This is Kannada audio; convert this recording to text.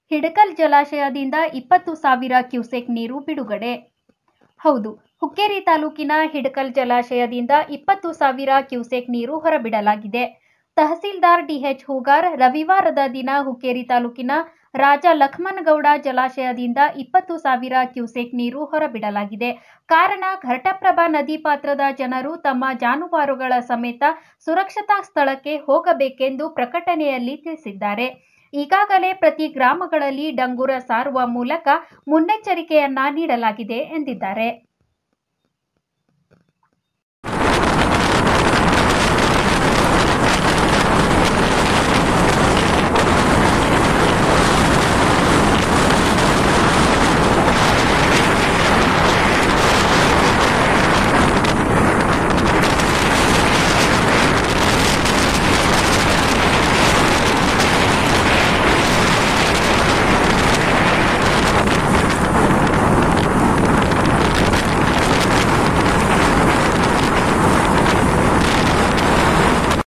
ಹಿಡಕಲ್ ಜಲಾಶಯದಿಂದ ಇಪ್ಪತ್ತು ಸಾವಿರ ಕ್ಯೂಸೆಕ್ ನೀರು ಬಿಡುಗಡೆ ಹೌದು ಹುಕ್ಕೇರಿ ತಾಲೂಕಿನ ಹಿಡಕಲ್ ಜಲಾಶಯದಿಂದ ಇಪ್ಪತ್ತು ಸಾವಿರ ಕ್ಯೂಸೆಕ್ ನೀರು ಹೊರಬಿಡಲಾಗಿದೆ ತಹಸೀಲ್ದಾರ್ ಡಿಎಚ್ ಹೂಗಾರ್ ರವಿವಾರದ ದಿನ ಹುಕ್ಕೇರಿ ತಾಲೂಕಿನ ರಾಜ ಲಕ್ಷ್ಮನಗೌಡ ಜಲಾಶಯದಿಂದ ಇಪ್ಪತ್ತು ಸಾವಿರ ಕ್ಯೂಸೆಕ್ ನೀರು ಹೊರಬಿಡಲಾಗಿದೆ ಕಾರಣ ಘಟಪ್ರಭಾ ನದಿ ಪಾತ್ರದ ಜನರು ತಮ್ಮ ಜಾನುವಾರುಗಳ ಸಮೇತ ಸುರಕ್ಷತಾ ಸ್ಥಳಕ್ಕೆ ಹೋಗಬೇಕೆಂದು ಪ್ರಕಟಣೆಯಲ್ಲಿ ತಿಳಿಸಿದ್ದಾರೆ ಈಗಾಗಲೇ ಪ್ರತಿ ಗ್ರಾಮಗಳಲ್ಲಿ ಡಂಗುರ ಸಾರುವ ಮೂಲಕ ಮುನ್ನೆಚ್ಚರಿಕೆಯನ್ನ ನೀಡಲಾಗಿದೆ ಎಂದಿದ್ದಾರೆ